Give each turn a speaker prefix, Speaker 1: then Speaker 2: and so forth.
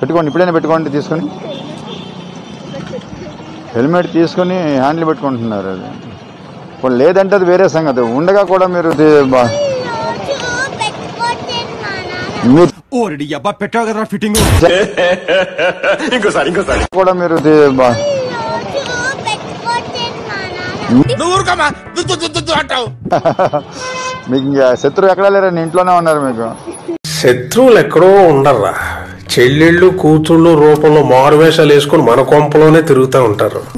Speaker 1: పెట్టుకోండి ఇప్పుడైనా పెట్టుకోండి తీసుకొని హెల్మెట్ తీసుకొని హ్యాండిల్ పెట్టుకుంటున్నారు అది ఇప్పుడు లేదంటే అది వేరే సంగతి ఉండగా కూడా మీరు ఇది బా-
Speaker 2: రోజు పెట్టుకోవట్లేదు మా నాన్న
Speaker 1: మీరు
Speaker 3: ఓరడి అబ్బా పెట్టావు కదరా ఫిట్టింగ్
Speaker 4: ఇంకోసారి ఇంకోసారి
Speaker 1: కూడా మీరు ఇది బా-
Speaker 2: రోజు పెట్టుకోవట్లేదు మా నాన్న
Speaker 3: నువ్వు ఊరుకోమా దుద్దు దుద్దు దుద్దు అంటావు
Speaker 1: మీకు ఇంకా శత్రువు ఎక్కడా లేరండి ఇంట్లోనే ఉన్నారు మీకు
Speaker 5: శత్రువులు ఎక్కడో ఉండర్రా చెల్లెళ్ళు కూతుళ్ళు రూపంలో మారువేషాలు వేసుకుని మన కొంపలోనే తిరుగుతూ ఉంటారు